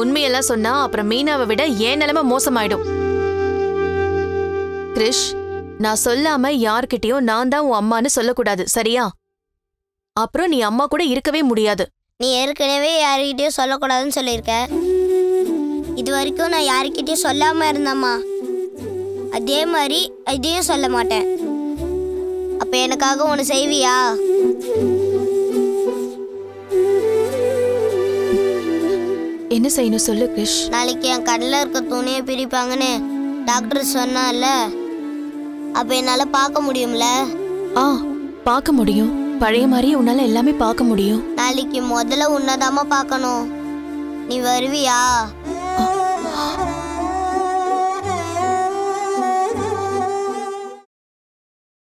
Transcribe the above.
உண்மையெல்லாம் சொன்னா அப்புறம் மீனாவை விட ஏன் நிலைமை மோசமாயிடும் கிரிஷ் நான் சொல்லாம யார்கிட்டயும் நான் தான் உன் அம்மான்னு சொல்லக்கூடாது சரியா அப்புறம் நீ அம்மா கூட இருக்கவே முடியாது நீ ஏற்கனவே யாருக்கிட்டயும் சொல்லக்கூடாதுன்னு சொல்லியிருக்க இது வரைக்கும் நான் யாருக்கிட்டயும் சொல்லாம இருந்தேம்மா அதே மாதிரி இதையும் சொல்ல மாட்டேன் அப்ப எனக்காக ஒன்று செய்வியா என்ன செய்யணும் சொல்லு கிரிஷ் நாளைக்கு என் கண்ணில் இருக்க துணியை பிரிப்பாங்கன்னு டாக்டர் சொன்னால அப்ப என்னால பார்க்க முடியும்ல ஆ பார்க்க முடியும் பழைய மாதிரியே உன்னால எல்லாமே பார்க்க முடியும் நாளைக்கு முதல்ல உன்னதாம்மா பார்க்கணும் நீ வருவியா